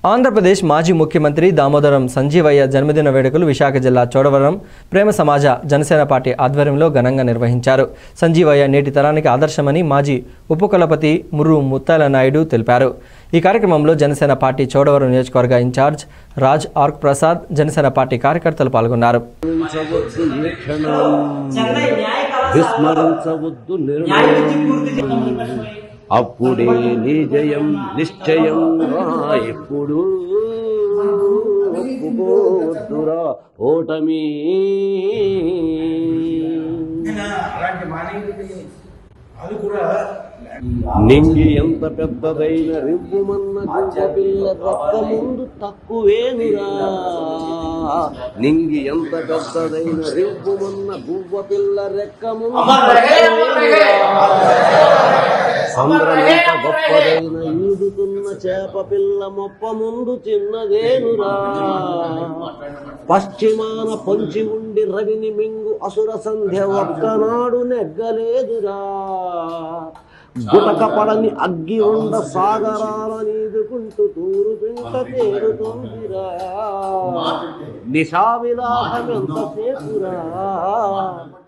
ఆంధ్రప్రదేశ్ మాజీ ముఖ్యమంత్రి దామోదరం సంజీవయ్య జన్మదిన వేడుకలు విశాఖ జిల్లా చోడవరం ప్రేమ సమాజ జనసేన పార్టీ ఆధ్వర్యంలో ఘనంగా నిర్వహించారు సంజీవయ్య నేటి తరానికి ఆదర్శమని మాజీ ఉపకులపతి ముర్రు ముత్తాల నాయుడు తెలిపారు ఈ కార్యక్రమంలో జనసేన పార్టీ చోడవరం నియోజకవర్గ ఇన్ఛార్జ్ రాజ్ ఆర్క్ ప్రసాద్ జనసేన పార్టీ కార్యకర్తలు పాల్గొన్నారు విస్మరించవద్దు ఈ క్షణం విస్మరించవద్దు నిర్ణయం అప్పుడే నీ జయం నిశ్చయం రా ఎప్పుడు ఒప్పుకోవద్దురా ఓటమి అలాంటి మానవుడికి అది కూడా నింగి ఎంత పెద్దదైన రివ్వుమన్న గువ్వ పిల్ల రక్త ముందు తక్కువేనురా నింగి ఎంత పెద్దదైన రివ్వుమన్న గువ్వ పిల్ల రెక్క ముందు తక్కువేనురా. సంద్రమెంత గొప్పదైన ఈదుతున్న చేప పిల్ల మొప్ప ముందు చిన్నదేనురా పశ్చిమాన పొంచి ఉండి రవిని మింగు అసుర సంధ్య ఒక్కనాడు నెగ్గలేదురా గుటక పడని అగ్గి ఉండ సాగరాల నీదుకుంటూ తూరు పింట తేరుతుందిరా నిశా విలాసం ఎంతసేపురా